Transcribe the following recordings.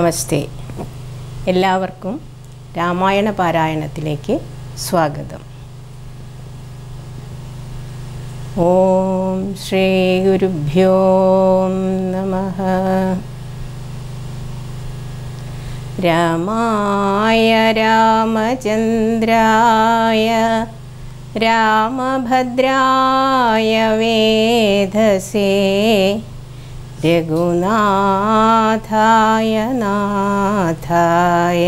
നമസ്തേ എല്ലാവർക്കും രാമായണ പാരായണത്തിലേക്ക് സ്വാഗതം ഓം ശ്രീ ഗുരുഭ്യോ നമ രാമായ രാമചന്ദ്രായ രാമഭദ്രായ വേധസേ രഘുനാഥായ നാഥായ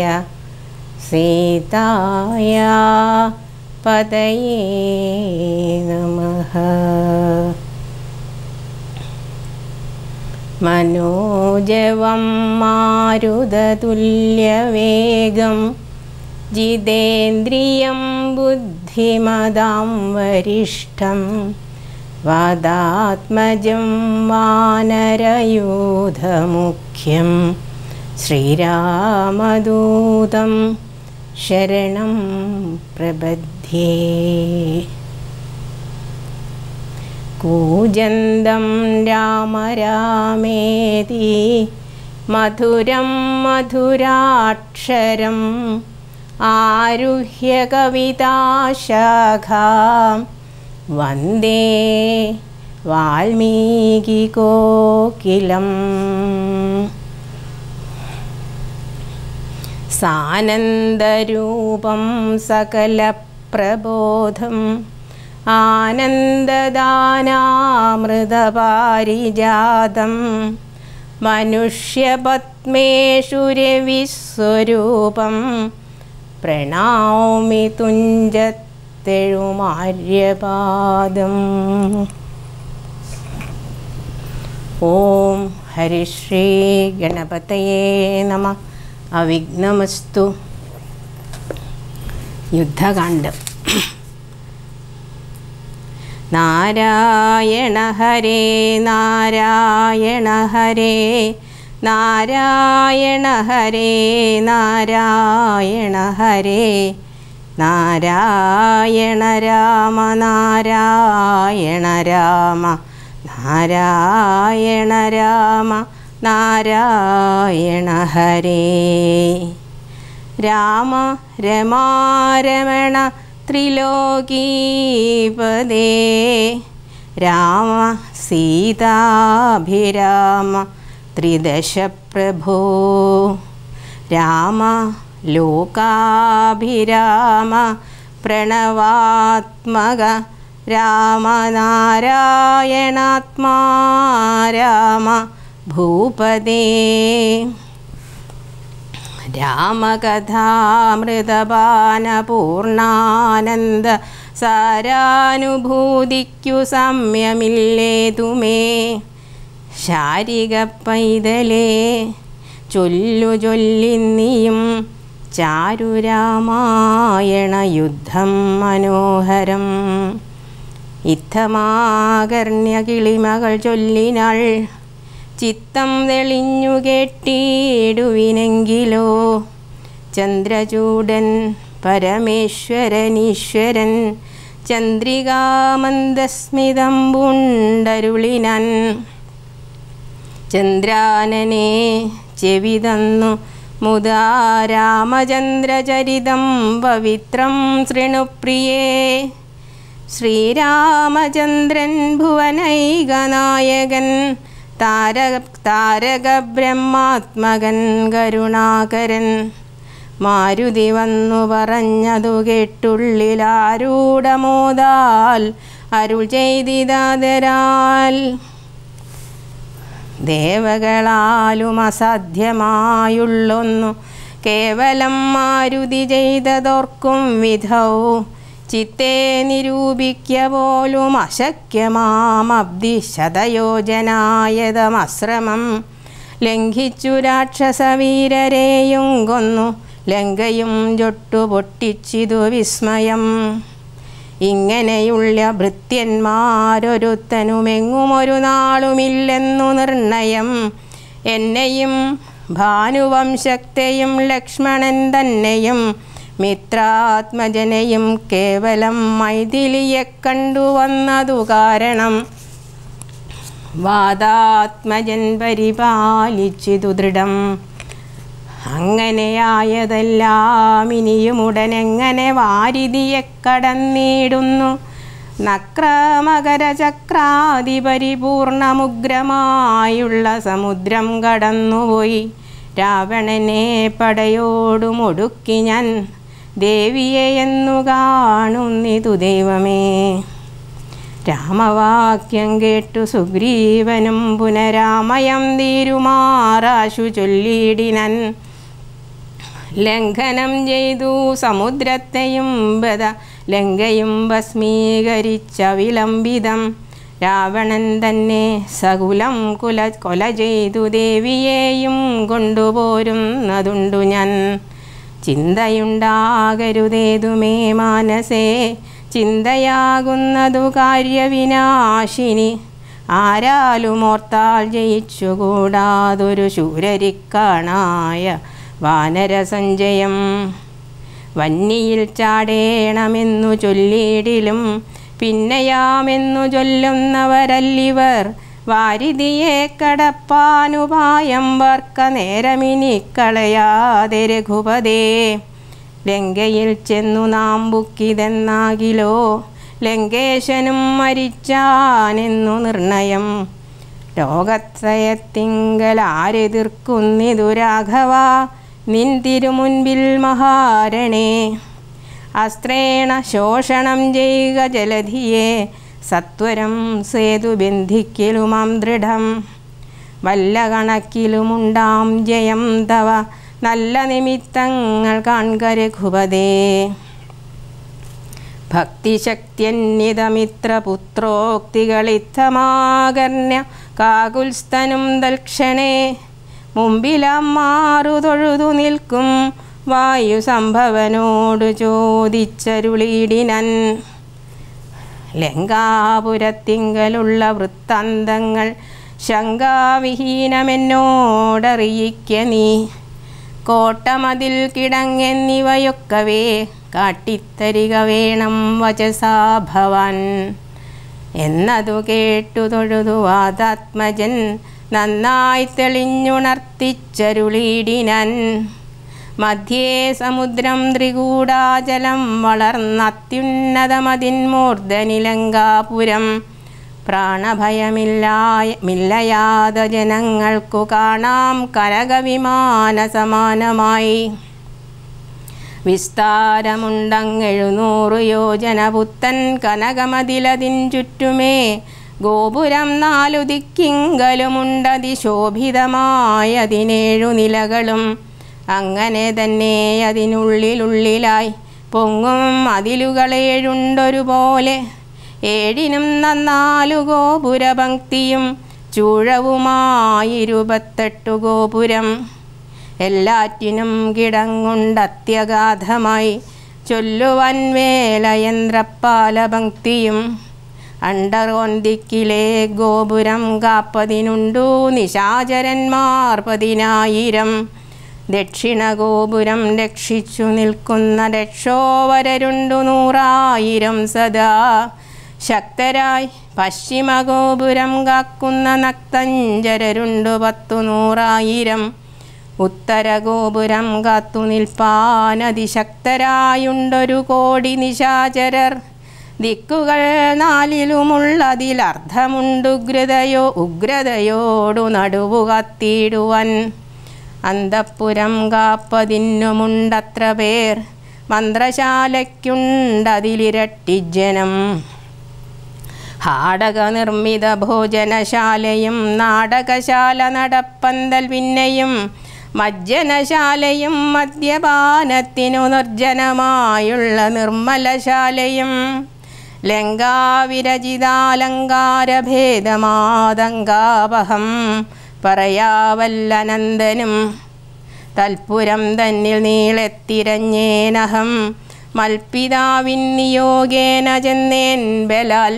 സീതായ പതയേ നമഃ മനോജവം മാരുതതുല്യവേഗം ജിതേന്ദ്രിയം ബുദ്ധിമതാം വരിഷ്ഠം വാദാത്മജം വാനരയൂഥമുഖ്യം ശ്രീരാമദൂതം ശരണം പ്രബध्ये കൂജന്തം രാമ രാമേതി മധുരം മധുരാക്ഷരം ആരുഹ്യ കവിതാശാഖാം വന്ദേ വാൽമീകികോകിലം സാനന്ദരൂപം സകലപ്രബോധം ആനന്ദദാനാമൃതപാരിജാതം മനുഷ്യപത്മേഷു രവിസ്വരൂപം പ്രണാമി തുഞ്ചത്തെഴുമാര്യപാദം ഓം ഹരിശ്രീ ഗണപതയേ നമ അവിഘ്നമസ്തു യുദ്ധകാണ്ഡം നാരായണ ഹരേ നാരായണ ഹരേ നാരായണ ഹരേ നാരായണ ഹരേ നാരായണ രാമ നാരായണ രാമ നാരായണ രാമ നാരായണ ഹരേ രാമ രമാരമണ ത്രിലോകീപദേ രാമ സീതാഭിരാമ ത്രിദശപ്രഭോ രാമ ലോകാഭിരാമ പ്രണവാത്മക രാമനാരായണാത്മാ രാമ ഭൂപദേ രാമകഥാമൃതപാനപൂർണാനന്ദ സാരാനുഭൂതിക്കു സാമ്യമില്ലേതുമേ ശാരിക പൈതലേ ചൊല്ലു ചൊല്ലിന്നിയും ചാരുരാമായണ യുദ്ധം മനോഹരം ഇത്തമാകർണ്യ കിളിമകൾ ചൊല്ലിനാൾ ചിത്തം തെളിഞ്ഞു കെട്ടിയിടുവിനെങ്കിലോ ചന്ദ്രചൂടൻ പരമേശ്വരനീശ്വരൻ ചന്ദ്രികാമന്ദസ്മിതം പുണ്ടരുളിനൻ ചന്ദ്രാനനെ ചെവി തന്നു മുതാ രാമചന്ദ്രചരിതം പവിത്രം ശൃണുപ്രിയേ ശ്രീരാമചന്ദ്രൻ ഭുവനൈകനായകൻ താരക താരക ബ്രഹ്മാത്മകൻ കരുണാകരൻ മാരുതി വന്നു പറഞ്ഞതു കേട്ടുള്ളിലാരൂഢമോദാൽ അരുൾ ചെയ്തിതാതരാൽ ദേവകളാലും അസാധ്യമായുള്ളൊന്നു കേവലം മാരുതി ചെയ്തതോർക്കും വിധൗ ചിത്തെ നിരൂപിക്ക പോലും അശക്യമാമബ്ദി ശതയോജനായതമശ്രമം ലംഘിച്ചു രാക്ഷസവീരരെയും കൊന്നു ലങ്കയും ജൊട്ടു പൊട്ടിച്ചിതു വിസ്മയം ഇങ്ങനെയുള്ള ഭൃത്യന്മാരൊരുത്തനുമെങ്ങുമൊരു നാളുമില്ലെന്നു നിർണയം എന്നെയും ഭാനുവംശത്തെയും ലക്ഷ്മണൻ തന്നെയും മിത്രാത്മജനെയും കേവലം മൈഥിലിയെ കണ്ടുവന്നതു കാരണം വാദാത്മജൻ പരിപാലിച്ചിതു ദൃഢം അങ്ങനെയായതെല്ലാം ഇനിയും ഉടനെങ്ങനെ വാരിതിയെ കടന്നിടുന്നു നക്രമകരചക്രാതി പരിപൂർണമുഗ്രമായുള്ള സമുദ്രം കടന്നുപോയി രാവണനെ പടയോടുമൊടുക്കി ഞാൻ ദേവിയെ എന്നു കാണുന്നിതു ദൈവമേ രാമവാക്യം കേട്ടു സുഗ്രീവനും പുനരാമയം തീരുമാറാശു ചൊല്ലിയിടിനൻ ലംഘനം ചെയ്തു സമുദ്രത്തെയും ബത ലങ്കയും ഭസ്മീകരിച്ച വിലംബിതം രാവണൻ തന്നെ സകുലം കുല കൊല ചെയ്തു ദേവിയെയും കൊണ്ടുപോരുന്നതുണ്ടു ഞാൻ ചിന്തയുണ്ടാകരുതേതുമേ മാനസേ ചിന്തയാകുന്നതു കാര്യവിനാശിനി ആരാലും ഓർത്താൽ ജയിച്ചുകൂടാതൊരു ശൂരരിക്കാണായ വാനരസഞ്ചയം വന്നിയിൽ ചാടേണമെന്നു ചൊല്ലിയിടിലും പിന്നെയാമെന്നു ചൊല്ലുന്നവരല്ലിവർ വാരിതിയെ കടപ്പാനുപായം വർക്ക നേരമിനി കളയാതെ രഘുപതേ ലങ്കയിൽ ചെന്നു നാം ബുക്കിതെന്നാകിലോ ലങ്കേശനും മരിച്ചാനെന്നു നിർണയം ലോകത്രയത്തിങ്കൽ ആരെതിർക്കുന്നിതു രാഘവ നിൻ തിരുമുൻപിൽ മഹാരണേ അസ്ത്രേണ ശോഷണം ചെയ്യുക ജലധിയെ സത്വരം സേതു ബന്ധിക്കലുമാം ദൃഢം വല്ല കണക്കിലുമുണ്ടാം ജയം തവ നല്ല നിമിത്തങ്ങൾ കാൺക രഘുപതേ ഭക്തിശക്തിയന്യതമിത്രപുത്രോക്തികളിത്തമാകർണ്യ കാകുൽസ്തനും ദൽക്ഷണേ മുമ്പിലാം മാറു തൊഴുതു നിൽക്കും വായു സംഭവനോട് ചോദിച്ചരുളിയിടിനൻ ലങ്കാപുരത്തിങ്കലുള്ള വൃത്താന്തങ്ങൾ ശങ്കാവിഹീനമെന്നോടറിയിക്ക നീ കോട്ടമതിൽ കിടങ്ങെന്നിവയൊക്കവേ കാട്ടിത്തരിക വേണം വചസാ ഭവാൻ എന്നതു കേട്ടു തൊഴുതു വാതാത്മജൻ നന്നായി തെളിഞ്ഞുണർത്തിച്ചരുളിയിടിനൻ മധ്യേ സമുദ്രം ത്രികൂടാചലം വളർന്നത്യുന്നതമതിൻ മൂർധനിലങ്കാപുരം പ്രാണഭയമില്ലായ മില്ലയാത ജനങ്ങൾക്കു കാണാം കനകവിമാന സമാനമായി വിസ്താരമുണ്ടങ്ങെഴുന്നൂറു യോജന പുത്തൻ കനകമതിലതിൻ ചുറ്റുമേ ഗോപുരം നാലു ദിക്കിങ്കലുമുണ്ടതി ശോഭിതമായതിനേഴു നിലകളും അങ്ങനെ തന്നെ അതിനുള്ളിലുള്ളിലായി പൊങ്ങും മതിലുകളേഴുണ്ടൊരുപോലെ ഏഴിനും നന്നാലു ഗോപുരപങ്ക്തിയും ചൂഴവുമായിരുപത്തെട്ടു ഗോപുരം എല്ലാറ്റിനും കിടങ്ങുണ്ടത്യഗാധമായി ചൊല്ലുവൻ വേലയന്ത്രപ്പാലപങ്ക്തിയും അണ്ടറോന്തിക്കിലെ ഗോപുരം കാപ്പതിനുണ്ടു നിശാചരന്മാർ പതിനായിരം ദക്ഷിണഗോപുരം രക്ഷിച്ചു നിൽക്കുന്ന രക്ഷോവരരുണ്ടു നൂറായിരം സദാ ശക്തരായി പശ്ചിമഗോപുരം കാക്കുന്ന നക്തഞ്ചരരുണ്ടു പത്തു നൂറായിരം ഉത്തരഗോപുരം കാത്തു നിൽപ്പാനതിശക്തരായുണ്ടൊരു കോടി നിശാചരർ ദിക്കുകൾ നാലിലുമുള്ളതിലർദ്ധമുണ്ടുഗ്രതയോ ഉഗ്രതയോടു നടുവു കത്തിയിടുവൻ അന്തപ്പുരം കാപ്പതിന്നുമുണ്ടത്ര പേർ മന്ത്രശാലയ്ക്കുണ്ടതിലിരട്ടിജനം ഹാടക നിർമ്മിത ഭോജനശാലയും നാടകശാല നടപ്പന്തൽ പിന്നെയും മജ്ജനശാലയും മദ്യപാനത്തിനു നിർജ്ജനമായുള്ള നിർമ്മലശാലയും ലങ്കാവിരചിതാലങ്കാരഭേദമാതങ്കാപഹം പറയാവല്ലനന്ദനും തൽപുരം തന്നിൽ നീളെത്തിരഞ്ഞേനഹം മൽപിതാവിൻ നിയോഗേന ചെന്നേൻ ബലാൽ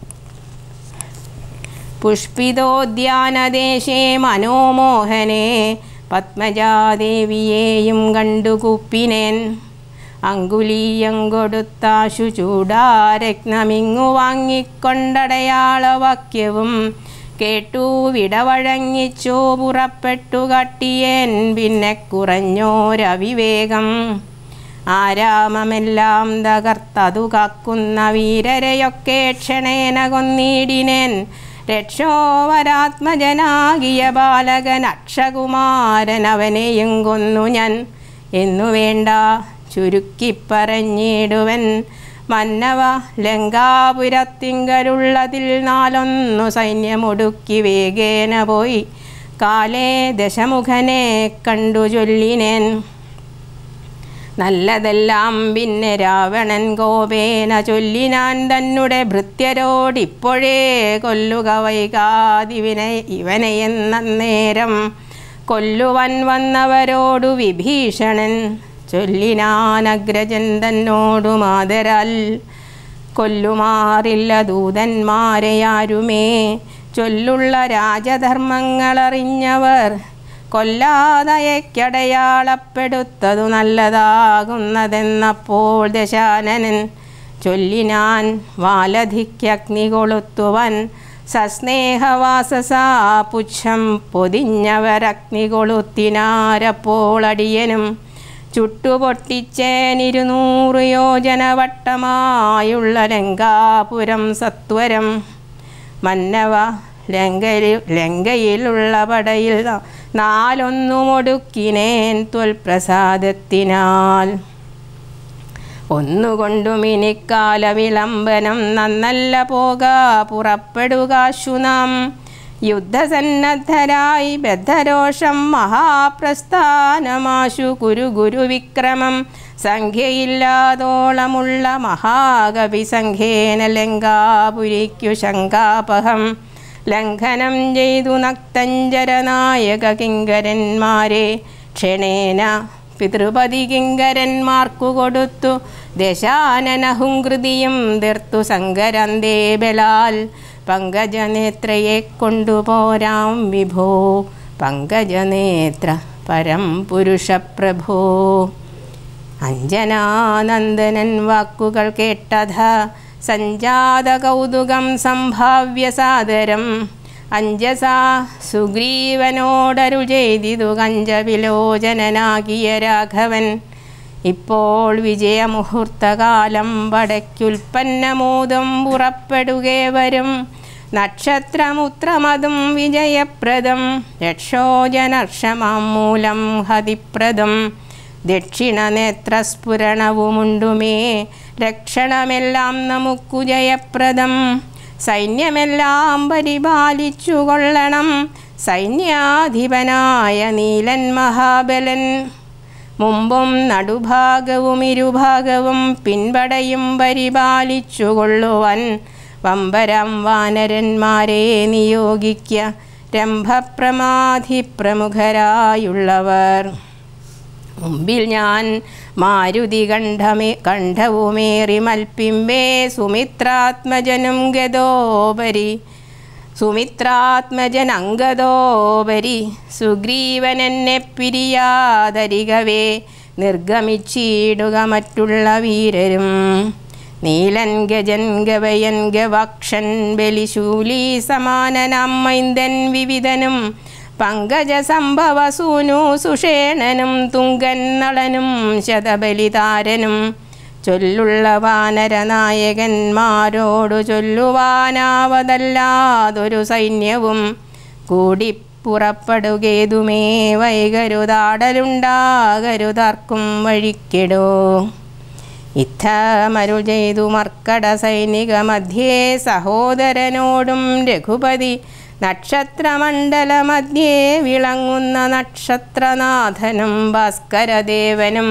പുഷ്പിതോദ്യാനദേശേ മനോമോഹനെ പത്മജാദേവിയെയും കണ്ടുകുപ്പിനേൻ അങ്കുലീയം കൊടുത്താശു ചൂടാരത്നമിങ്ങു വാങ്ങിക്കൊണ്ടടയാളവാക്യവും കേട്ടു വിടവഴങ്ങിച്ചു പുറപ്പെട്ടു കട്ടിയേൻ പിന്നെ കുറഞ്ഞോരവിവേകം ആരാമമെല്ലാം തകർത്തതു കാക്കുന്ന വീരരെയൊക്കെ ക്ഷണേന കൊന്നിടിനേൻ രക്ഷോവരാത്മജനാകിയ ബാലകൻ അക്ഷകുമാരൻ അവനെയും കൊന്നു ഞാൻ എന്നു വേണ്ട ചുരുക്കിപ്പറഞ്ഞിടുവൻ മന്നവ ലങ്കാപുരത്തിങ്കലുള്ളതിൽ നാലൊന്നു സൈന്യമൊടുക്കി വേഗേന പോയി കാലേ ദശമുഖനെ കണ്ടു ചൊല്ലിനേൻ നല്ലതെല്ലാം പിന്നെ രാവണൻ കോപേന ചൊല്ലിനാൻ തന്നെ ഭൃത്യരോടിപ്പോഴേ കൊല്ലുക വൈകാതിവിനെ ഇവനെ എന്ന നേരം കൊല്ലുവൻ വന്നവരോടു വിഭീഷണൻ ചൊല്ലിനാൻ അഗ്രജൻ തന്നോടു മാതരാൽ കൊല്ലുമാറില്ല ദൂതന്മാരെ ആരുമേ ചൊല്ലുള്ള രാജധർമ്മങ്ങളറിഞ്ഞവർ കൊല്ലാതയക്കടയാളപ്പെടുത്തതു നല്ലതാകുന്നതെന്നപ്പോൾ ദശാനനൻ ചൊല്ലിനാൻ വാലധിക്കഗ്നി കൊളുത്തുവൻ സസ്നേഹവാസസാ പുച്ഛം പൊതിഞ്ഞവരഗ്നി കൊളുത്തിനാരപ്പോൾ അടിയനും ചുട്ടുപൊട്ടിച്ചേനിരുന്നൂറ് യോജന വട്ടമായുള്ള ലങ്കാപുരം സത്വരം മന്നവ ലങ്കയിൽ ലങ്കയിലുള്ള പടയിൽ നാലൊന്നുമൊടുക്കിനേൻ ത്വൽപ്രസാദത്തിനാൽ ഒന്നുകൊണ്ടും ഇനിക്കാല വിളംബനം നന്നല്ല പോക പുറപ്പെടുകാശു നാം യുദ്ധസന്നദ്ധരായി ബദ്ധരോഷം മഹാപ്രസ്ഥാനമാശു കുരു ഗുരുവിക്രമം സംഖ്യയില്ലാതോളമുള്ള മഹാകവി സംഖ്യേന ലങ്കാപുരിക്കു ശങ്കാപഹം ലംഘനം ചെയ്തു നക്തഞ്ചരനായക കിങ്കരന്മാരെ ക്ഷണേന പിതൃപതി കിങ്കരന്മാർക്കു കൊടുത്തു ദശാനനഹുങ്കൃതിയും തീർത്തു സങ്കരന്തേ ബലാൽ പങ്കജനേത്രയെ കൊണ്ടുപോരാം വിഭോ പങ്കജനേത്ര പരം പുരുഷപ്രഭോ അഞ്ജനാനന്ദനൻ വാക്കുകൾ കേട്ടഥ സഞ്ജാത കൗതുകം സംഭാവ്യ സാദരം അഞ്ജസാ സുഗ്രീവനോടരു ചെയ്തിതു കഞ്ചവിലോചനനാകിയ രാഘവൻ ഇപ്പോൾ വിജയമുഹൂർത്തകാലം പടയ്ക്കുൽപ്പന്നമോദം പുറപ്പെടുകേ വരും നക്ഷത്രമുത്രമതും വിജയപ്രദം രക്ഷോജനർഷമാം മൂലം ഹതിപ്രദം ദക്ഷിണനേത്രസ്ഫുരണവുമുണ്ടുമേ രക്ഷണമെല്ലാം നമുക്കു ജയപ്രദം സൈന്യമെല്ലാം പരിപാലിച്ചു കൊള്ളണം സൈന്യാധിപനായ നീലൻ മഹാബലൻ മുമ്പും നടുഭാഗവും ഇരുഭാഗവും പിൻപടയും പരിപാലിച്ചു കൊള്ളുവാൻ വമ്പരം വാനരന്മാരെ നിയോഗിക്ക രംഭപ്രമാധി പ്രമുഖരായുള്ളവർ മുമ്പിൽ ഞാൻ മാരുതി കണ്ഠമേ കണ്ഠവുമേറി മൽപ്പിമ്പേ സുമിത്രാത്മജനും ഗതോപരി സുമിത്രാത്മജൻ അങ്കദോപരി സുഗ്രീവനെന്നെ പിരിയാതരികവേ നിർഗമിച്ചിടുക മറ്റുള്ള വീരരും നീലൻ ഗജൻ ഗവയൻ ഗവാക്ഷൻ ബലിശൂലി സമാനനാം മൈന്ദൻ വിവിധനും പങ്കജസംഭവ സൂനു സുഷേണനും തുങ്കൻ നളനും ശതബലിതാരനും ചൊല്ലുള്ള വാനരനായകന്മാരോടു ചൊല്ലുവാനാവതല്ലാതൊരു സൈന്യവും കൂടി പുറപ്പെടുകേതുമേ വൈകരുതാടലുണ്ടാകരുതാർക്കും വഴിക്കിടോ ഇത്തമരുൾ ചെയ്തു മർക്കട സൈനിക മധ്യേ സഹോദരനോടും രഘുപതി നക്ഷത്രമണ്ഡല മധ്യേ വിളങ്ങുന്ന നക്ഷത്രനാഥനും ഭാസ്കരദേവനും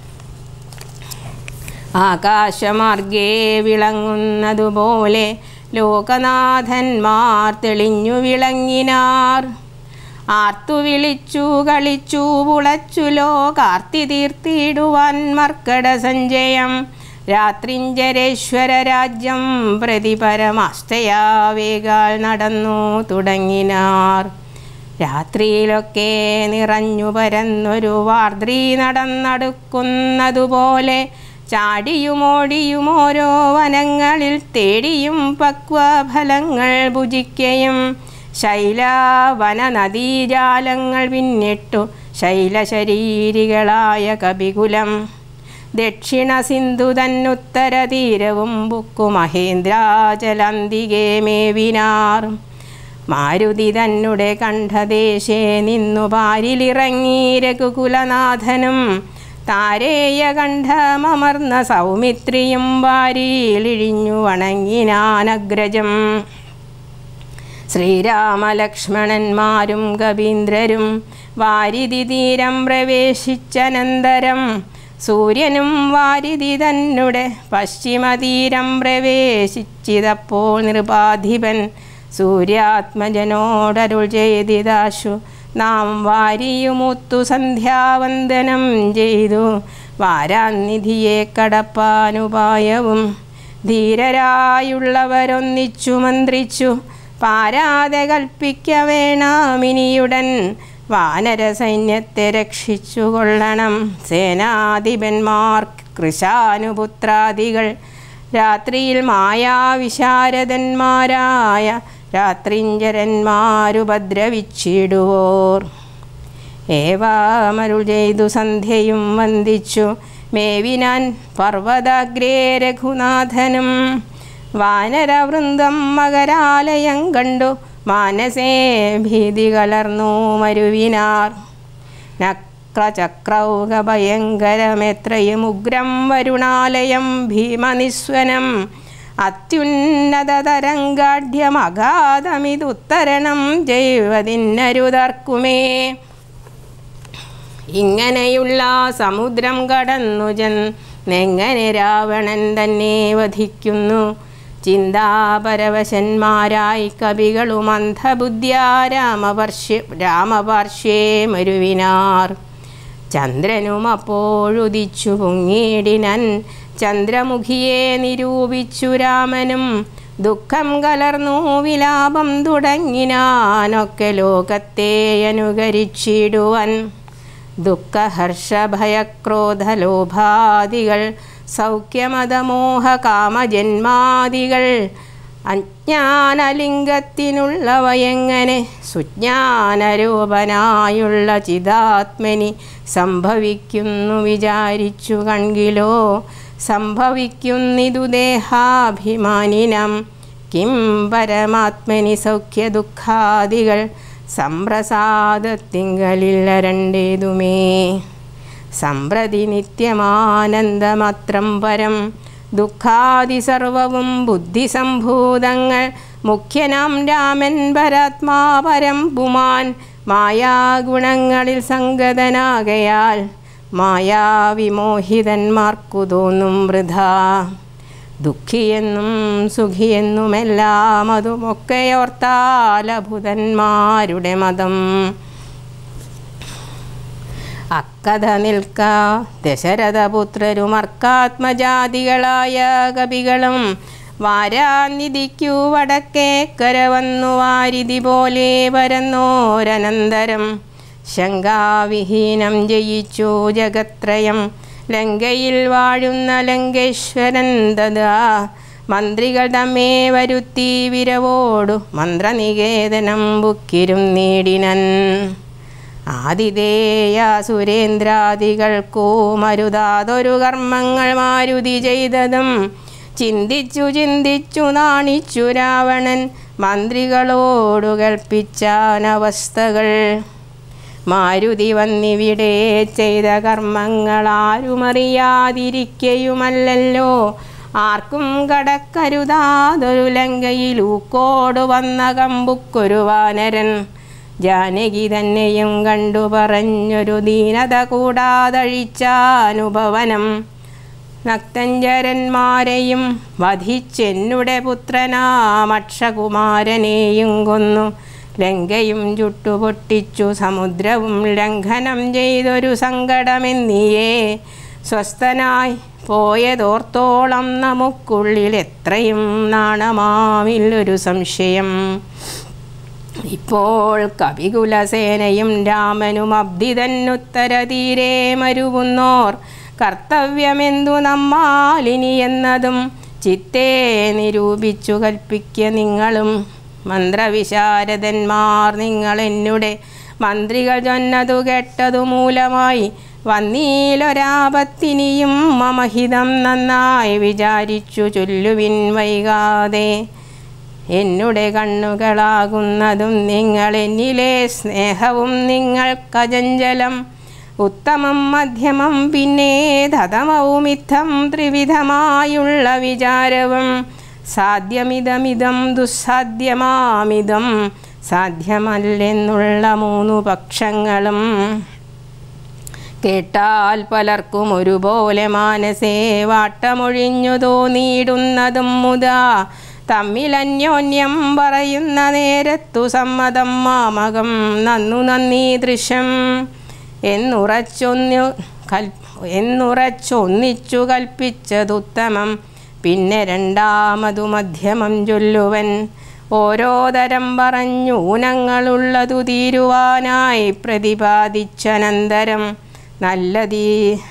ആകാശമാർഗേ വിളങ്ങുന്നതുപോലെ ലോകനാഥന്മാർ തെളിഞ്ഞു വിളങ്ങിനാർ ആർത്തു വിളിച്ചു കളിച്ചു പുളച്ചു ലോകാർത്തി തീർത്തിടുവാൻ മർക്കട സഞ്ജയം രാത്രിഞ്ചരേശ്വര രാജ്യം പ്രതി പരമാസ്തയാവേകാൽ നടന്നു തുടങ്ങിനാർ രാത്രിയിലൊക്കെ നിറഞ്ഞു പരന്നൊരു വാർദ്രി നടന്നടുക്കുന്നതുപോലെ ചാടിയുമോടിയും ഓരോ വനങ്ങളിൽ തേടിയും പക്വഫലങ്ങൾ ഭുജിക്കയും ശൈലവന നദീജാലങ്ങൾ പിന്നിട്ടു ശൈലശരീരികളായ കപികുലം ദക്ഷിണ സിന്ധു തന്നുത്തര തീരവും ബുക്കു മഹേന്ദ്രാചലന്തികേ മേവിനാർ മാരുതി തന്നെ കണ്ഠദേശേ നിന്നു പാരിലിറങ്ങി രഘുകുലനാഥനും താരേയ കണ്ഠമമർന്ന സൗമിത്രിയും വാരിയിലിഴിഞ്ഞു വണങ്ങിനാനഗ്രജം ശ്രീരാമലക്ഷ്മണന്മാരും കവീന്ദ്രരും വാരിധി തീരം പ്രവേശിച്ചനന്തരം സൂര്യനും വാരിധി തന്നെ പശ്ചിമതീരം പ്രവേശിച്ചിതപ്പോൾ നൃപാധിപൻ സൂര്യാത്മജനോടരുൾ ചെയ്തിതാശു നാം വാരിയുമൊത്തു സന്ധ്യാവന്ദനം ചെയ്തു വാരാനിധിയെ കടപ്പാനുപായവും ധീരരായുള്ളവരൊന്നിച്ചു മന്ത്രിച്ചു പാരാതെ കൽപ്പിക്ക വേണാമിനിയുടൻ വാനര സൈന്യത്തെ രക്ഷിച്ചു കൊള്ളണം സേനാധിപന്മാർ കൃശാനുപുത്രാദികൾ രാത്രിയിൽ മായാവിശാരദന്മാരായ രാത്രിഞ്ചരന്മാരുപദ്രവിച്ചിടുവോർ ഏവാമരുൾ ചെയ്തു സന്ധ്യയും വന്ദിച്ചു മേവിനാൻ പർവ്വതാഗ്രേ രഘുനാഥനും വാനരവൃന്ദം മകരാലയം കണ്ടു മാനസേ ഭീതി കലർന്നു മരുവിനാർ നക്രചക്രൗക ഭയങ്കരമെത്രയും ഉഗ്രം വരുണാലയം ഭീമനിസ്വനം അത്യുന്നതതരംഗാഢ്യമഗാധമിതുത്തരണം ചെയ്വതിന്നരുതർക്കുമേ ഇങ്ങനെയുള്ള സമുദ്രം കടന്നു ചെന്നെങ്ങനെ രാവണൻ തന്നെ വധിക്കുന്നു ചിന്താപരവശന്മാരായി കവികളും അന്ധബുദ്ധ്യാ രാമവർഷ്യ രാമപാർശ്വേ മരുവിനാർ ചന്ദ്രനും അപ്പോഴുദിച്ചു പൊങ്ങിയിടിനൻ ചന്ദ്രമുഖിയെ നിരൂപിച്ചു രാമനും ദുഃഖം കലർന്നു വിലാപം തുടങ്ങിനാനൊക്കെ ലോകത്തെ അനുകരിച്ചിടുവൻ ദുഃഖഹർഷഭയക്രോധലോഭാദികൾ സൗഖ്യമതമോഹ കാമജന്മാദികൾ അജ്ഞാനലിംഗത്തിനുള്ളവയെങ്ങനെ സുജ്ഞാനരൂപനായുള്ള ചിതാത്മനി സംഭവിക്കുന്നു വിചാരിച്ചു കൺകിലോ സംഭവിക്കുന്നിതു ദേഹാഭിമാനിനം കിം പരമാത്മനി സൗഖ്യദുഃഖാദികൾ സംപ്രസാദത്തിങ്കലില്ല രണ്ടേതുമേ സമ്പ്രതി നിത്യമാനന്ദമത്രം പരം ദുഃഖാദി സർവവും ബുദ്ധിസംഭൂതങ്ങൾ മുഖ്യനാം രാമൻ പരാത്മാപരം പുമാൻ മായാഗുണങ്ങളിൽ സംഗതനാകയാൽ മായാവിമോഹിതന്മാർക്കു തോന്നും വൃഥ ദുഃഖിയെന്നും സുഖിയെന്നുമെല്ലാം അതുമൊക്കെയോർത്താലഭുതന്മാരുടെ മതം അക്കഥ നിൽക്ക ദശരഥപുത്രരുമർക്കാത്മജാതികളായ കവികളും വാരാനിധിക്കു വടക്കേക്കര വന്നു വാരിധി പോലെ പരന്നോരനന്തരം ശങ്കാവിഹീനം ജയിച്ചു ജഗത്രയം ലങ്കയിൽ വാഴുന്ന ലങ്കേശ്വരൻ തഥാ മന്ത്രികൾ തമ്മേ വരുത്തി വിരവോടു മന്ത്രനികേതനം ബുക്കിരും നേടിനൻ ആതിഥേയ സുരേന്ദ്രാദികൾക്കു മരുതാതൊരു കർമ്മങ്ങൾ മാരുതി ചെയ്തതും ചിന്തിച്ചു ചിന്തിച്ചു നാണിച്ചു രാവണൻ മന്ത്രികളോടു കൽപ്പിച്ചാനവസ്ഥകൾ മാരുതി വന്നിവിടെ ചെയ്ത കർമ്മങ്ങൾ ആരുമറിയാതിരിക്കയുമല്ലല്ലോ ആർക്കും കടക്കരുതാതൊരു ലങ്കയിൽ ഊക്കോട് വന്ന കമ്പുക്കൊരു വാനരൻ ജാനകി തന്നെയും കണ്ടു പറഞ്ഞൊരു ദീനത കൂടാതഴിച്ചാനുഭവനം നക്തഞ്ചരന്മാരെയും വധിച്ചെന്നുടെ പുത്രനാമക്ഷകുമാരനെയും കൊന്നു ലങ്കയും ചുട്ടുപൊട്ടിച്ചു സമുദ്രവും ലംഘനം ചെയ്തൊരു സങ്കടമെന്നിയേ സ്വസ്ഥനായി പോയതോർത്തോളം നമുക്കുള്ളിൽ എത്രയും നാണമാമില്ലൊരു സംശയം ഇപ്പോൾ കവികുലസേനയും രാമനും അബ്ദിതന്നുത്തരതീരെ മരുവുന്നോർ കർത്തവ്യമെന്തു നമ്മാലിനി എന്നതും ചിത്തേ നിരൂപിച്ചു കൽപ്പിക്ക നിങ്ങളും മന്ത്രവിശാരദന്മാർ നിങ്ങൾ എന്നുടെ മന്ത്രികൾ ചൊന്നതു കേട്ടതു മൂലമായി വന്നീലൊരാപത്തിനിയും മമഹിതം നന്നായി വിചാരിച്ചു ചൊല്ലുവിൻ വൈകാതെ എന്നുടെ കണ്ണുകളാകുന്നതും നിങ്ങൾ എന്നിലെ സ്നേഹവും നിങ്ങൾക്കജഞ്ചലം ഉത്തമം മധ്യമം പിന്നെ ധതമവുമിത്തം ത്രിവിധമായുള്ള വിചാരവും സാധ്യമിതമിതം ദുസ്സാധ്യമാമിതം സാധ്യമല്ലെന്നുള്ള മൂന്നു പക്ഷങ്ങളും കേട്ടാൽ പലർക്കും ഒരുപോലെ മാനസേ വാട്ടമൊഴിഞ്ഞു തോന്നിയിടുന്നതും മുതാ തമ്മിലന്യോന്യം പറയുന്ന നേരത്തു സമ്മതം മാമകം നന്നു നന്ദി ദൃശ്യം എന്നുറച്ചൊന്നു കൽ എന്നുറച്ചൊന്നിച്ചു കൽപ്പിച്ചതുത്തമം പിന്നെ രണ്ടാമതു മധ്യമം ചൊല്ലുവൻ ഓരോ തരം പറഞ്ഞു ഊനങ്ങളുള്ളതു തീരുവാനായി പ്രതിപാദിച്ചനന്തരം നല്ലതീ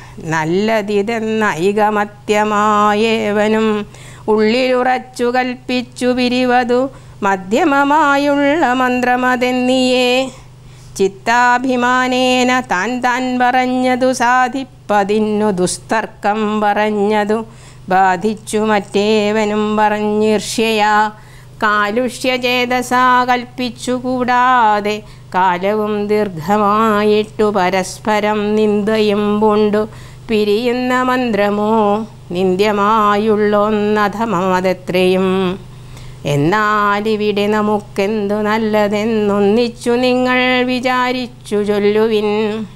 നല്ലതിതെന്നൈകമത്യമായേവനും ഉള്ളിലുറച്ചു കൽപ്പിച്ചു പിരിവതു മധ്യമമായുള്ള മന്ത്രമതെന്നിയേ ചിത്താഭിമാനേന താൻ താൻ പറഞ്ഞതു സാധിപ്പതിന്നു ദുസ്തർക്കം പറഞ്ഞതു ബാധിച്ചു മറ്റേവനും പറഞ്ഞീർഷ്യയാ കാലുഷ്യചേതസാ കൽപ്പിച്ചു കൂടാതെ കാലവും ദീർഘമായിട്ടു പരസ്പരം നിന്ദയും പൂണ്ടു പിരിയുന്ന മന്ത്രമോ നിന്ദ്യമായുള്ളൊന്നധമതെത്രയും എന്നാലിവിടെ നമുക്കെന്തു നല്ലതെന്നൊന്നിച്ചു നിങ്ങൾ വിചാരിച്ചു ചൊല്ലുവിൻ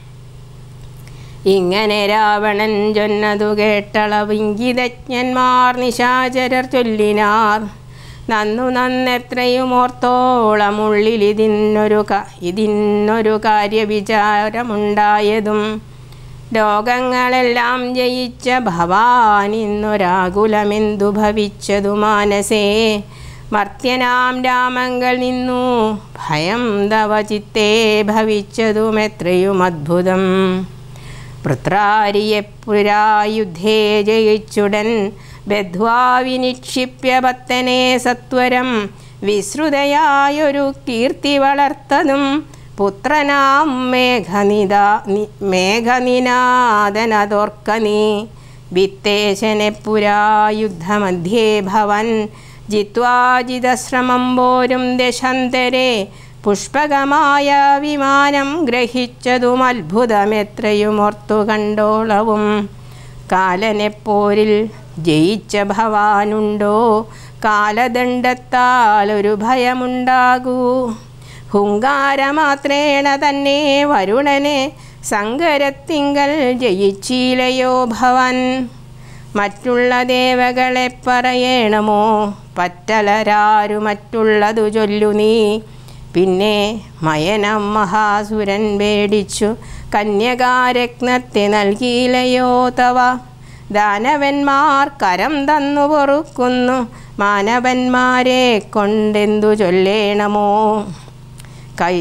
ഇങ്ങനെ രാവണൻ ചൊന്നതു കേട്ടളവിങ്കിതജ്ഞന്മാർ നിശാചരർ ചൊല്ലിനാർ നന്നു നന്നെത്രയും ഓർത്തോളമുള്ളിൽ ഇതിനൊരു ക ഇതിനൊരു കാര്യവിചാരമുണ്ടായതും രോഗങ്ങളെല്ലാം ജയിച്ച ഭവാനിന്നൊരാകുലമെന്തു ഭവിച്ചതു മാനസേ മർത്യനാം രാമങ്കൽ നിന്നു ഭയം തവ ചിത്തേ ഭവിച്ചതും എത്രയും അദ്ഭുതം പൃത്രാരിയെ പുരായുദ്ധേ ജയിച്ചുടൻ ബദ്ധ്വാ വിനിക്ഷിപ്യ ഭക്തനെ സത്വരം വിശ്രുതയായൊരു കീർത്തി വളർത്തതും പുത്രനാം മേഘനിത മേഘനിനാദനതോർക്ക നീ വിത്തേശനെ പുരായുദ്ധമധ്യേ ഭവൻ ജിത്വാജിതശ്രമം പോരും ദശാന്തരെ പുഷ്പകമായ വിമാനം ഗ്രഹിച്ചതും അത്ഭുതമെത്രയും ഓർത്തു കണ്ടോളവും കാലനെപ്പോരിൽ ജയിച്ച ഭവാനുണ്ടോ കാലദണ്ഡത്താൽ ഒരു ഭയമുണ്ടാകൂ ഹുങ്കാരമാത്രേണ തന്നെ വരുണനെ സങ്കരത്തിങ്കൽ ജയിച്ചിലയോ ഭവൻ മറ്റുള്ള ദേവകളെ പറയണമോ പറ്റലരാരു മറ്റുള്ളതു ചൊല്ലു നീ പിന്നെ മയനം മഹാസുരൻ പേടിച്ചു കന്യകാരത്നത്തെ നൽകിയിലയോ തവ ദാനവന്മാർ കരം തന്നു പൊറുക്കുന്നു മാനവന്മാരെ കൊണ്ടെന്തു ചൊല്ലേണമോ കൈ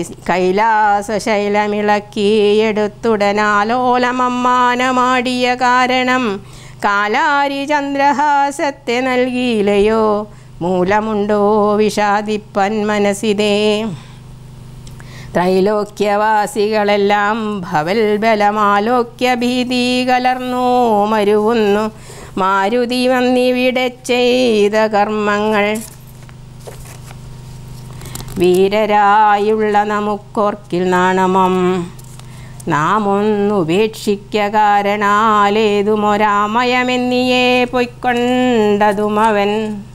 കൈലാസശൈലമിളക്കിയെടുത്തുടനാലോലമമ്മാനമാടിയ കാരണം കാലാരി ചന്ദ്രഹാസത്തെ നൽകിയില്ലയോ മൂലമുണ്ടോ വിഷാദിപ്പൻ മനസ്സിതേ ത്രൈലോക്യവാസികളെല്ലാം ഭവൽ ബലമാലോക്യ ഭീതി കലർന്നു മരുവുന്നു മാരുതി വന്നിവിടെ ചെയ്ത കർമ്മങ്ങൾ വീരരായുള്ള നമുക്കോർക്കിൽ നാണമം നാം ഒന്നുപേക്ഷിക്ക കാരണാലേതുമൊരാമയമെന്നിയേ പൊയ്ക്കൊണ്ടതും അവൻ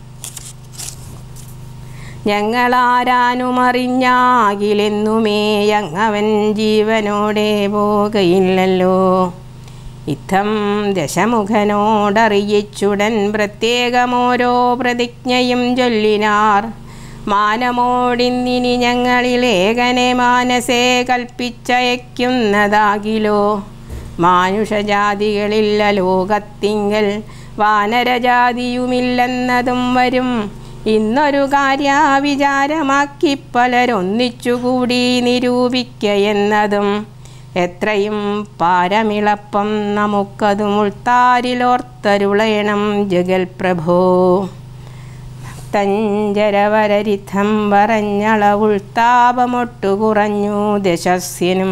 ഞങ്ങളാരാനുമറിഞ്ഞാകിലെന്നുമേ അങ്ങവൻ ജീവനോടെ പോകയില്ലല്ലോ ഇത്തം ദശമുഖനോടറിയിച്ചുടൻ പ്രത്യേകമോരോ പ്രതിജ്ഞയും ചൊല്ലിനാർ മാനമോടിന്നിനി ഞങ്ങളിലേകനെ മാനസേ കൽപ്പിച്ചയക്കുന്നതാകിലോ മാനുഷജാതികളില്ല ലോകത്തിങ്കൽ വാനരജാതിയുമില്ലെന്നതും വരും ഇന്നൊരു കാര്യവിചാരമാക്കി പലരൊന്നിച്ചുകൂടി നിരൂപിക്ക എന്നതും എത്രയും പാരമിളപ്പം നമുക്കതും ഉൾത്താരിലോർത്തരുളയണം ജഗൽ പ്രഭോ നക്തഞ്ചരവരരിഥം പറഞ്ഞളവുൾത്താപമൊട്ടു കുറഞ്ഞു ദശസ്യനും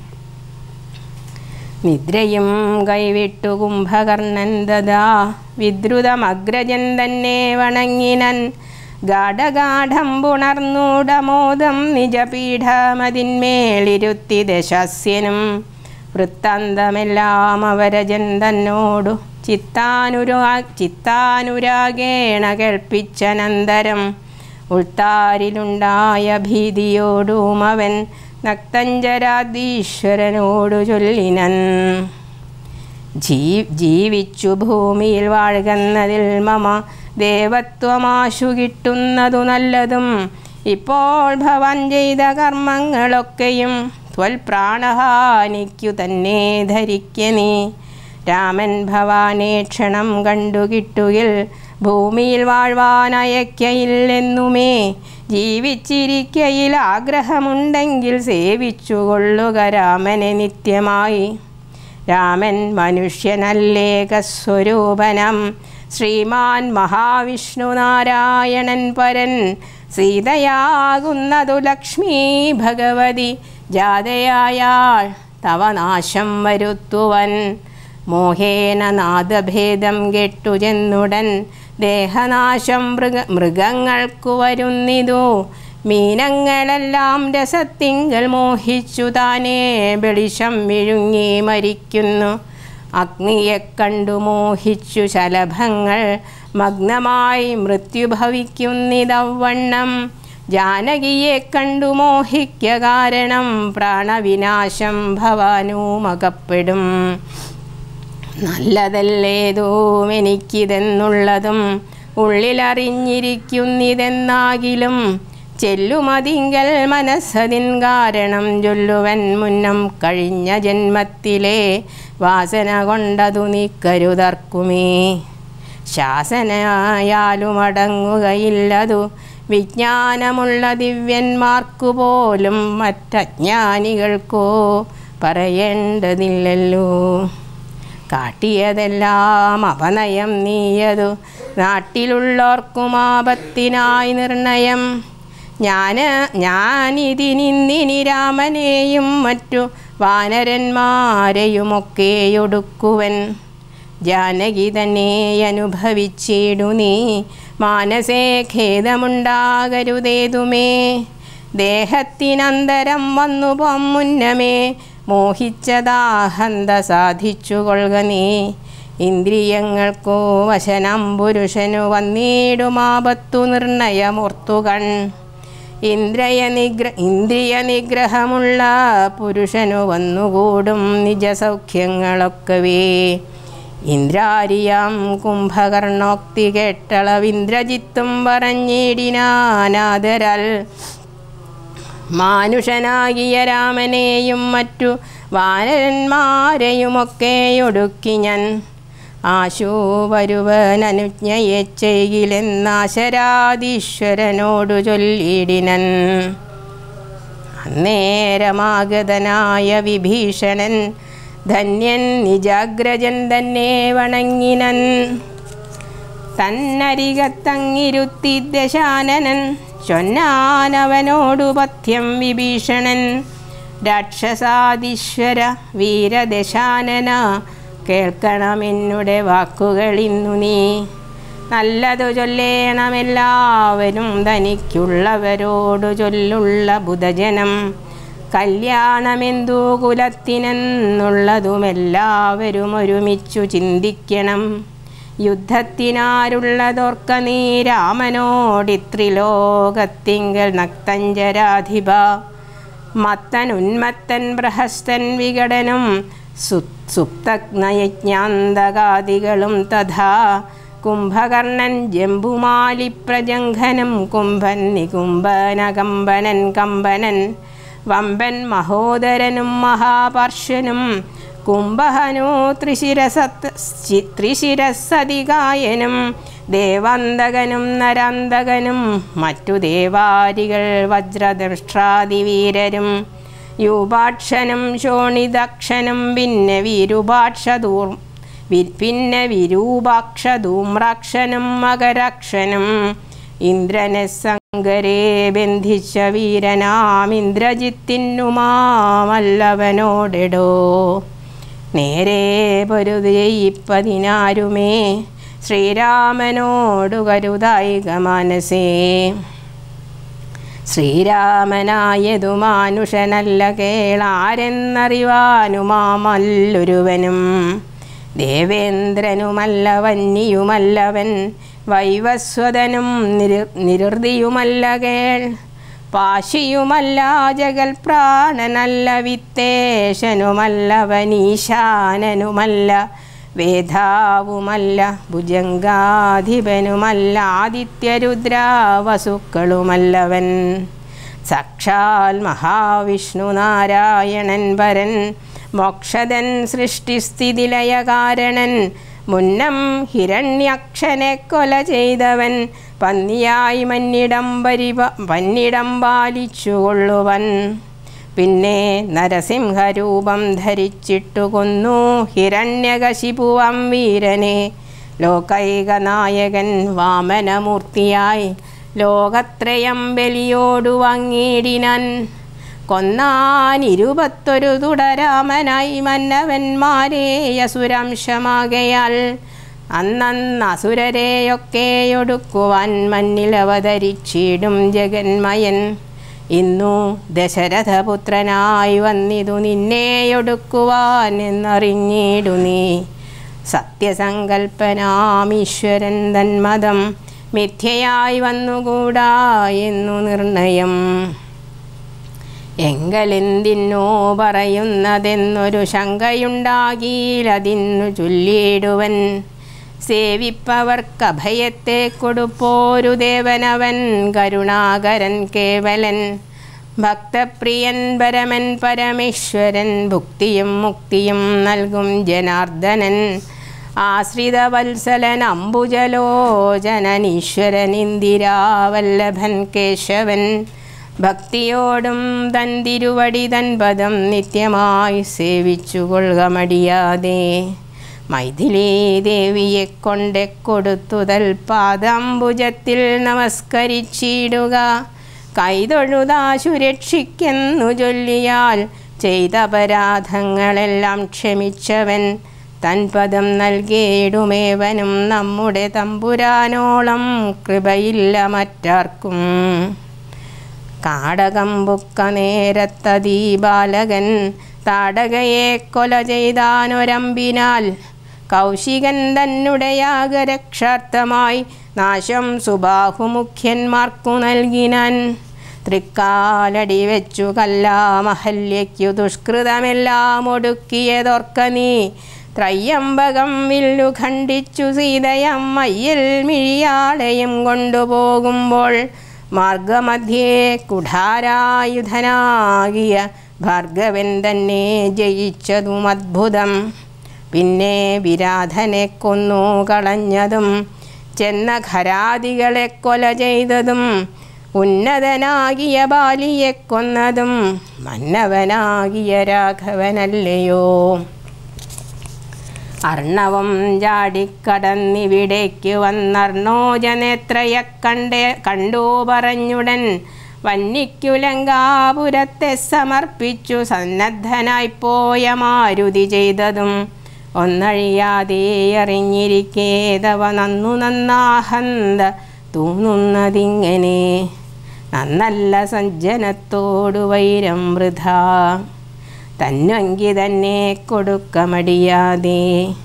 നിദ്രയും കൈവിട്ടു കുംഭകർണൻ ദദാ വിദ്രുതമഗ്രജൻ തന്നെ വണങ്ങിനൻ ഗാഠഗാഠം പുണർന്നൂടമോദം നിജപീഠമതിന്മേളിരുത്തി ദശസ്യനും വൃത്താന്തമെല്ലാം അവരജൻ തന്നോടു ചിത്താനുരാ ചിത്താനുരാഗേണ കേൾപ്പിച്ചനന്തരം ഉൾത്താരിലുണ്ടായ ഭീതിയോടും അവൻ നക്തഞ്ചരാധീശ്വരനോടു ചൊല്ലിനൻ ജീ ജീവിച്ചു ഭൂമിയിൽ വാഴുന്നതിൽ മമ ദേവത്വമാശു കിട്ടുന്നതു നല്ലതും ഇപ്പോൾ ഭവാൻ ചെയ്ത കർമ്മങ്ങളൊക്കെയും ത്വൽപ്രാണഹാനിക്കു തന്നെ ധരിക്ക നീ രാമൻ ഭവാനെ ക്ഷണം കണ്ടു കിട്ടുകിൽ ഭൂമിയിൽ വാഴ്വാനയക്കയില്ലെന്നുമേ ജീവിച്ചിരിക്കയിൽ ആഗ്രഹമുണ്ടെങ്കിൽ സേവിച്ചുകൊള്ളുക രാമനെ നിത്യമായി രാമൻ മനുഷ്യനല്ലേകസ്വരൂപനം ശ്രീമാൻ മഹാവിഷ്ണു നാരായണൻ പരൻ സീതയാകുന്നതു ലക്ഷ്മി ഭഗവതി ജാതയായാൾ തവ നാശം വരുത്തുവൻ മോഹേന നാദഭേദം കെട്ടു ചെന്നുടൻ ദേഹനാശം മൃഗ മൃഗങ്ങൾക്കു വരുന്നിതു മീനങ്ങളെല്ലാം രസത്തിങ്കൽ മോഹിച്ചു താനേ വെളിച്ചം വിഴുങ്ങി മരിക്കുന്നു അഗ്നിയെ കണ്ടു മോഹിച്ചു ശലഭങ്ങൾ മഗ്നമായി മൃത്യു ഭവിക്കുന്നിതവണ്ണം ജാനകിയെ കണ്ടു മോഹിക്ക കാരണം പ്രാണവിനാശം ഭവാനുമകപ്പെടും നല്ലതല്ലേതും എനിക്കിതെന്നുള്ളതും ഉള്ളിലറിഞ്ഞിരിക്കുന്നിതെന്നാകിലും ചെല്ലുമതിങ്കൽ മനസ്സതിൻ കാരണം ചൊല്ലുവൻ മുന്നം കഴിഞ്ഞ ജന്മത്തിലെ വാസന കൊണ്ടതു നീക്കരുതർക്കുമേ ശാസനയാലും അടങ്ങുകയില്ലതു വിജ്ഞാനമുള്ള ദിവ്യന്മാർക്കു പോലും മറ്റജ്ഞാനികൾക്കോ പറയേണ്ടതില്ലല്ലോ കാട്ടിയതെല്ലാം അപനയം നീയതു നാട്ടിലുള്ളോർക്കും ആപത്തിനായി നിർണയം ഞാൻ ഞാനിതിനിന്നിനി രാമനെയും മറ്റു വാനരന്മാരെയുമൊക്കെയൊടുക്കുവൻ ജാനകി തന്നെ അനുഭവിച്ചിടു നീ മാനസേ ഖേദമുണ്ടാകരുതേതുമേ ദേഹത്തിനന്തരം വന്നു പോം മുന്നമേ മോഹിച്ചതാഹന്ത സാധിച്ചു കൊള്ളുക നീ ഇന്ദ്രിയങ്ങൾക്കു വശനം പുരുഷനു വന്നിടുമാപത്തു നിർണയമോർത്തുകൺ ഇന്ദ്രിയ നിഗ്ര ഇന്ദ്രിയ നിഗ്രഹമുള്ള പുരുഷനു വന്നുകൂടും നിജസൗഖ്യങ്ങളൊക്കവേ ഇന്ദ്രാരിയാം കുംഭകർണോക്തി കേട്ടളവിന്ദ്രജിത്തും പറഞ്ഞിടിനാനാദരാൽ മാനുഷനാകിയ രാമനെയും മറ്റു വാനരന്മാരെയുമൊക്കെ ഒടുക്കി ഞാൻ ആശു വരുവനനുജ്ഞയെ ചെയ്യിലെന്നാശരാധീശ്വരനോടു ചൊല്ലിടിനൻ അന്നേരമാഗതനായ വിഭീഷണൻ ധന്യൻ നിജാഗ്രജൻ തന്നെ വണങ്ങിനൻ തന്നരികത്തങ്ങിരുത്തി ദശാനനൻ ചൊന്നാനവനോടു പഥ്യം വിഭീഷണൻ രാക്ഷസാധീശ്വര വീരദശാനന കേൾക്കണമെന്നുടെ വാക്കുകളിന്നു നീ നല്ലതു ചൊല്ലേണമെല്ലാവരും തനിക്കുള്ളവരോടു ചൊല്ലുള്ള ബുധജനം കല്യാണമെന്തു കുലത്തിനെന്നുള്ളതുമെല്ലാവരും ഒരുമിച്ചു ചിന്തിക്കണം യുദ്ധത്തിനാരുള്ളതോർക്ക നീ രാമനോടിത്രിലോകത്തിങ്കൽ നക്തഞ്ചരാധിപ മത്തൻ ഉന്മത്തൻ ബൃഹസ്തൻ വികടനും സു സുപ്തജ്ഞയജ്ഞാന്തകാദികളും തഥാ കുംഭകർണൻ ജംബുമാലിപ്രജംഘനം കുംഭൻ നികുംഭനകമ്പനൻ കമ്പനൻ വമ്പൻ മഹോദരനും മഹാപാർശ്വനും കുംഭഹനു ത്രിശിരസത്ത് ത്രിശിരസതികായനും ദേവാന്തകനും നരാന്തകനും മറ്റു ദേവാരികൾ വജ്രദംഷ്ട്രാദിവീരരും യൂപാക്ഷനും ശോണിതക്ഷനും പിന്നെ വീരുപാക്ഷധൂർ വി- പിന്നെ വിരൂപാക്ഷധൂമ്രാക്ഷനും മകരാക്ഷനും ഇന്ദ്രനെ സങ്കരെ ബന്ധിച്ച വീരനാം ഇന്ദ്രജിത്തിനുമാമല്ലവനോടെടോ നേരെ പൊരുതയിപ്പതിനാരുമേ ശ്രീരാമനോടു കരുതായിക മനസേ ശ്രീരാമനായതു മാനുഷനല്ല കേളാരെന്നറിവാനുമാമല്ലൊരുവനും ദേവേന്ദ്രനുമല്ല വന്യയുമല്ലവൻ വൈവസ്വതനും നിരു നിരുതിയുമല്ല കേൾ പാശിയുമല്ല ജഗൽ പ്രാണനല്ല വിത്തേശനുമല്ലവനീശാനനുമല്ല വേധാവുമല്ല ഭുജംഗാധിപനുമല്ല ആദിത്യരുദ്രാവസുക്കളുമല്ലവൻ സാക്ഷാൽ മഹാവിഷ്ണു നാരായണൻ പരൻ മോക്ഷതൻ സൃഷ്ടിസ്ഥിതിലയകാരണൻ മുന്നം ഹിരണ്യക്ഷനെ കൊല ചെയ്തവൻ പന്നിയായി മന്നിടം പരിപ പന്നിടം പാലിച്ചുകൊള്ളുവൻ പിന്നെ നരസിംഹരൂപം ധരിച്ചിട്ടു കൊന്നു ഹിരണ്യകശിപുവം വീരനെ ലോകൈക നായകൻ വാമനമൂർത്തിയായി ലോകത്രയം ബലിയോടു വാങ്ങിയിടിനാൻ കൊന്നാൻ ഇരുപത്തൊരു തുടരാമനായി മന്നവന്മാരെ അസുരാംശമാകയാൽ അന്നന്ന് അസുരരെയൊക്കെയൊടുക്കുവാൻ മണ്ണിൽ അവതരിച്ചിടും ജഗന്മയൻ ഇന്നു ദശരഥപുത്രനായി വന്നിതു നിന്നെയൊടുക്കുവാൻ എന്നറിഞ്ഞിടു നീ സത്യസങ്കൽപ്പനാമീശ്വരൻ തന്മതം മിഥ്യയായി വന്നുകൂടാ എന്നു നിർണയം എങ്കലെന്തിനോ പറയുന്നതെന്നൊരു ശങ്കയുണ്ടാകീലതിന്നു ചൊല്ലിയിടുവൻ സേവിപ്പവർക്കഭയത്തെ കൊടുപ്പോരു ദേവനവൻ കരുണാകരൻ കേവലൻ ഭക്തപ്രിയൻ പരമൻ പരമേശ്വരൻ ഭുക്തിയും മുക്തിയും നൽകും ജനാർദ്ദനൻ ആശ്രിതവത്സലൻ അംബുജലോചനനീശ്വരൻ ഇന്ദിരാവല്ലഭൻ കേശവൻ ഭക്തിയോടും തൻ തിരുവടി തൻ പദം നിത്യമായി സേവിച്ചു കൊള്ളുക മടിയാതെ മൈഥിലീ ദേവിയെ കൊണ്ടെ കൊടുത്തുതൽ പാദാംബുജത്തിൽ നമസ്കരിച്ചിടുക കൈതൊഴുതാശു രക്ഷിക്കെന്നു ചൊല്ലിയാൽ ചെയ്ത അപരാധങ്ങളെല്ലാം ക്ഷമിച്ചവൻ തൻ പദം നൽകിയിടുമേവനും നമ്മുടെ തമ്പുരാനോളം കൃപയില്ല മറ്റാർക്കും കാടകമ്പുക്ക നേരത്തതീ ബാലകൻ താടകയെ കൊല ചെയ്താനൊരമ്പിനാൽ കൗശികൻ തന്നുടയാഗരക്ഷാർത്ഥമായി നാശം സുബാഹുമുഖ്യന്മാർക്കു നൽകിനാൻ തൃക്കാലടി വെച്ചു കല്ലാമഹല്യയ്ക്കു ദുഷ്കൃതമെല്ലാം ഒടുക്കിയതോർക്ക നീ ത്രയ്യമ്പകം വില്ലു ഖണ്ഡിച്ചു സീതയം മയ്യൽ മിഴിയാളെയും കൊണ്ടുപോകുമ്പോൾ മാർഗമധ്യേ കുഠാരായുധനാകിയ ഭാർഗവൻ തന്നെ ജയിച്ചതും അദ്ഭുതം പിന്നെ വിരാധനെ കൊന്നു കളഞ്ഞതും ചെന്ന ഖരാദികളെ കൊല ചെയ്തതും ഉന്നതനാകിയ ബാലിയെ കൊന്നതും മന്നവനാകിയ രാഘവനല്ലയോ അർണവം ചാടിക്കടന്നിവിടേക്ക് വന്നർണോജനേത്രയെ കണ്ടേ കണ്ടു പറഞ്ഞുടൻ വന്നിക്കു ലങ്കാപുരത്തെ സമർപ്പിച്ചു സന്നദ്ധനായി പോയ മാരുതി ചെയ്തതും ഒന്നഴിയാതെ അറിഞ്ഞിരിക്കേതവ നന്നു നന്നാഹന്ത തൂന്നുന്നതിങ്ങനെ നന്നല്ല സജ്ജനത്തോടു വൈരം വൃഥ തന്നങ്കി തന്നെ കൊടുക്കമടിയാതെ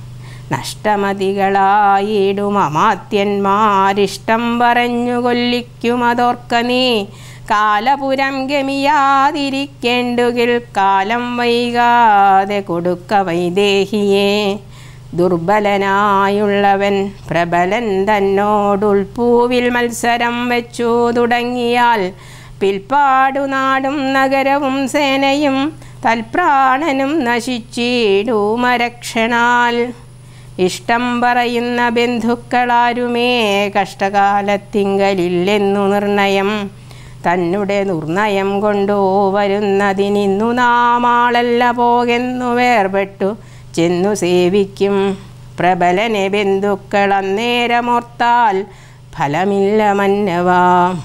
നഷ്ടമതികളായിടും അമാത്യന്മാരിഷ്ടം പറഞ്ഞു കൊല്ലിക്കുമതോർക്ക നീ കാലപുരം ഗമിയാതിരിക്കേണ്ടുകിൽ കാലം വൈകാതെ കൊടുക്ക വൈദേഹിയെ ദുർബലനായുള്ളവൻ പ്രബലൻ തന്നോടുൾപ്പൂവിൽ മത്സരം വെച്ചു തുടങ്ങിയാൽ പിൽപ്പാടു നാടും നഗരവും സേനയും തൽപ്രാണനും നശിച്ചിടൂമരക്ഷണാൽ ഇഷ്ടം പറയുന്ന ബന്ധുക്കളാരുമേ കഷ്ടകാലത്തിങ്കലില്ലെന്നു നിർണയം തന്നെ നിർണയം കൊണ്ടു വരുന്നതിനിന്നു നാമാളല്ല പോകെന്നു വേർപെട്ടു ചെന്നു സേവിക്കും പ്രബലനെ ബന്ധുക്കൾ അന്നേരമോർത്താൽ ഫലമില്ല മന്നവാ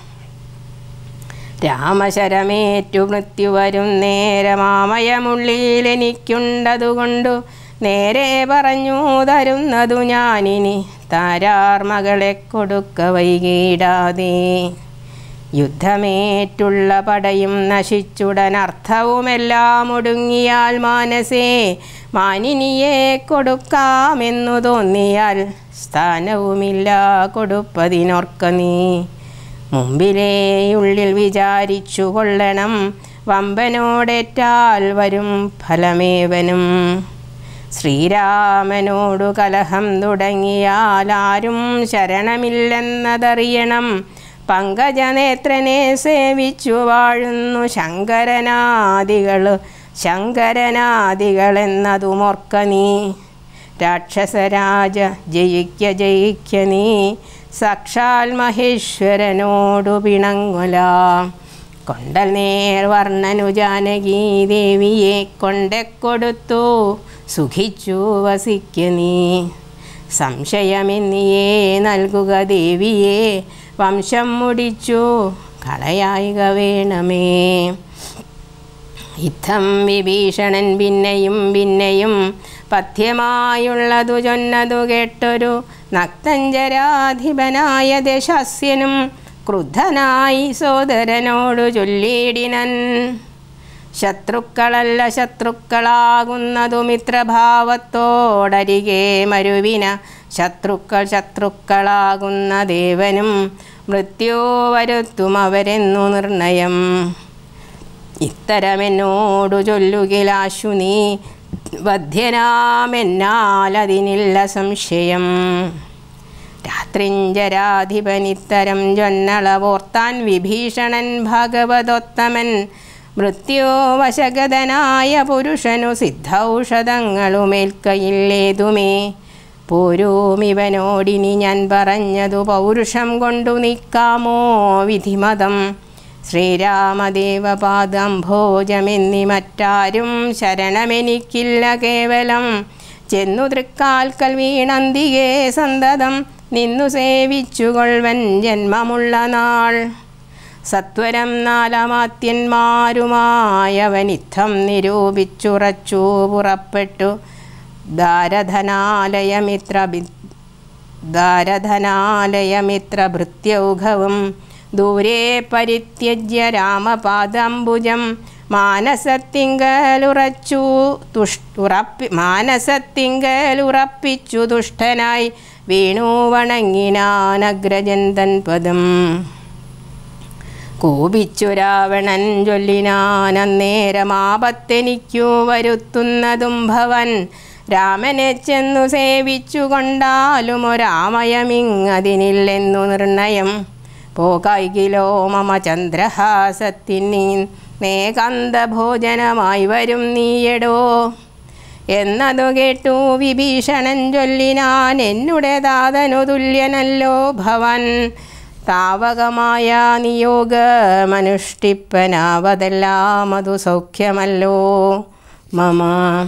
രാമശരമേറ്റു മൃത്യു വരും നേരമാമയമുള്ളിൽ എനിക്കുണ്ടതുകൊണ്ടു നേരെ പറഞ്ഞു തരുന്നതു ഞാനിനി താരാർ മകളെ കൊടുക്ക വൈകിടാതെ യുദ്ധമേറ്റുള്ള പടയും നശിച്ചുടൻ അർത്ഥവുമെല്ലാം ഒടുങ്ങിയാൽ മാനസേ മാനിനിയെ കൊടുക്കാമെന്നു തോന്നിയാൽ സ്ഥാനവുമില്ല കൊടുപ്പതിനോർക്ക നീ മുമ്പിലേ ഉള്ളിൽ വിചാരിച്ചു കൊള്ളണം വമ്പനോടേറ്റാൽ വരും ഫലമേവനും ശ്രീരാമനോടു കലഹം തുടങ്ങിയാൽ ആരും ശരണമില്ലെന്നതറിയണം പങ്കജനേത്രനെ സേവിച്ചു വാഴുന്നു ശങ്കരനാദികൾ ശങ്കരനാദികളെന്നതുമോർക്ക നീ രാക്ഷസരാജ ജയിക്ക ജയിക്ക നീ സാക്ഷാൽ മഹേശ്വരനോടു പിണങ്ങുല കൊണ്ടൽ നേർ വർണ്ണനു ജാനകി ദേവിയെ കൊണ്ടെക്കൊടുത്തു സുഖിച്ചു വസിക്ക നീ സംശയമെന്നിയേ നൽകുക ദേവിയെ വംശം മുടിച്ചു കളയായിക വേണമേ യുദ്ധം വിഭീഷണൻ പിന്നെയും പിന്നെയും പഥ്യമായുള്ളതു ചൊന്നതു കേട്ടൊരു നക്തഞ്ചരാധിപനായ ദശസ്യനും ക്രുദ്ധനായി സോദരനോടു ചൊല്ലിയിടിനൻ ശത്രുക്കളല്ല ശത്രുക്കളാകുന്നതു മിത്രഭാവത്തോടരികെ മരുവിന ശത്രുക്കൾ ശത്രുക്കളാകുന്ന ദേവനും മൃത്യു വരുത്തും അവരെന്നു നിർണയം ഇത്തരമെന്നോടു ചൊല്ലുകിലാശു നീ വധ്യനാമെന്നാലതിനില്ല സംശയം രാത്രിഞ്ചരാധിപനിത്തരം ജൊന്നളവോർത്താൻ വിഭീഷണൻ ഭഗവതോത്തമൻ മൃത്യോവശഗതനായ പുരുഷനു സിദ്ധൌഷധങ്ങളുമേൽക്കയില്ലേതുമേ പോരൂമിവനോടിനി ഞാൻ പറഞ്ഞതു പൗരുഷം കൊണ്ടു നിൽക്കാമോ വിധിമതം ശ്രീരാമദേവപാദം ഭോജമെന്നി മറ്റാരും ശരണമെനിക്കില്ല കേവലം ചെന്നു തൃക്കാൽക്കൽ വീണന്തികേ സന്തതം നിന്നു സേവിച്ചുകൊൾവൻ ജന്മമുള്ള നാൾ സത്വരം നാലമാത്യന്മാരുമായവനിത്തം നിരൂപിച്ചുറച്ചു പുറപ്പെട്ടു ദാരധനാലയമിത്ര ദാരധനാലയമിത്ര ഭൃത്യൗഘവും ദൂരെ പരിത്യജ്യ രാമപാദാംബുജം മാനസത്തിങ്കലുറച്ചു തുഷ്ടുറപ്പി മാനസത്തിങ്കലുറപ്പിച്ചു ദുഷ്ടനായി വീണു വണങ്ങിനാനഗ്രജൻ തൻ പദം കോപിച്ചു രാവണൻ ചൊല്ലിനാനന്നേരമാപത്തെനിക്കു വരുത്തുന്നതും ഭവൻ രാമനെ ചെന്നു സേവിച്ചു കൊണ്ടാലും ഒരാമയമിങ്ങതിനില്ലെന്നു നിർണയം പോകായികിലോ മമ ചന്ദ്രഹാസത്തിനി നേകാന്തഭോജനമായി വരും നീയടോ എന്നതു കേട്ടു വിഭീഷണൻ ചൊല്ലിനാൻ എന്നുടെ താതനു തുല്യനല്ലോ ഭവൻ താവകമായ നിയോഗമനുഷ്ഠിപ്പനാവതെല്ലാം അതു സൗഖ്യമല്ലോ മമ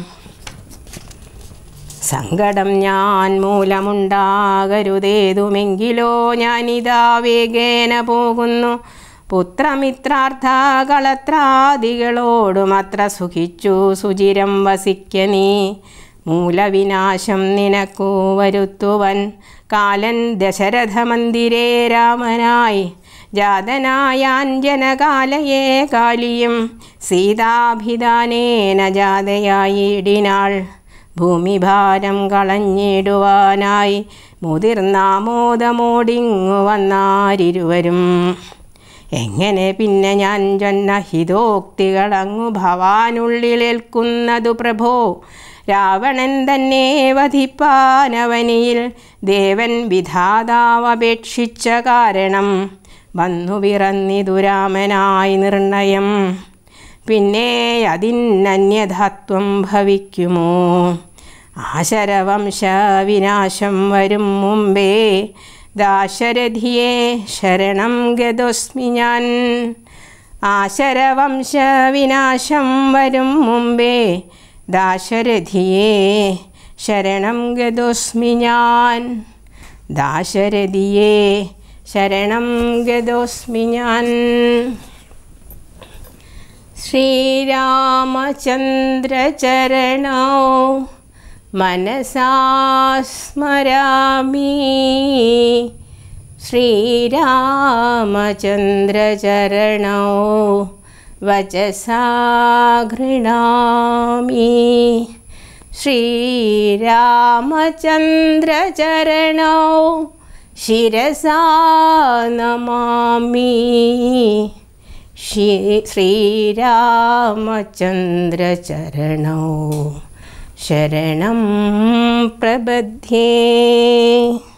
സങ്കടം ഞാൻ മൂലമുണ്ടാകരുതേതുമെങ്കിലോ ഞാനിതാ വേഗേന പോകുന്നു പുത്രമിത്രാർത്ഥ കളത്രാദികളോടുമത്ര സുഖിച്ചു സുചിരം വസിക്ക നീ മൂലവിനാശം നിനക്കു വരുത്തുവൻ കാലൻ ദശരഥമന്ദിരേ രാമനായി ജാതനായാഞ്ജനകാലയെ കാലിയും സീതാഭിധാനേന ജാതയായിടിനാൾ ഭൂമിഭാരം കളഞ്ഞിടുവാനായി മുതിർന്നാമോദമോടിങ്ങു വന്നാരിരുവരും എങ്ങനെ പിന്നെ ഞാൻ ജൊന്ന ഹിതോക്തികളങ്ങു ഭവാനുള്ളിലേൽക്കുന്നതു പ്രഭോ രാവണൻ തന്നെ വധിപ്പാനവനിയിൽ ദേവൻ വിധാതാവപേക്ഷിച്ച കാരണം വന്നു പിറന്നിതു രാമനായി നിർണയം പിന്നെ അതിനന്യധാത്വം ഭവിക്കുമോ ആശരവംശ വിനാശം വരും മുമ്പേ ദാശരഥിയെ ശരണം ഗതോസ്മി ഞാൻ ആശരവംശ വിനാശം വരും മുമ്പേ ദാശരഥിയെ ശരണം ഗതോസ്മി ഞാൻ ദാശരഥിയെ ശരണം ഗതോസ്മി ഞാൻ ശ്രീരാമചന്ദ്രചരണോ മനസാ സ്മരാമി ശ്രീരാമചന്ദ്രചരണോ വചസാ ഗൃണാമി ശ്രീരാമചന്ദ്രചരണോ ശിരസാ നമാമി ശ്രീ- ശ്രീരാമചന്ദ്രചരണോ ശരണം പ്രബധ്യേ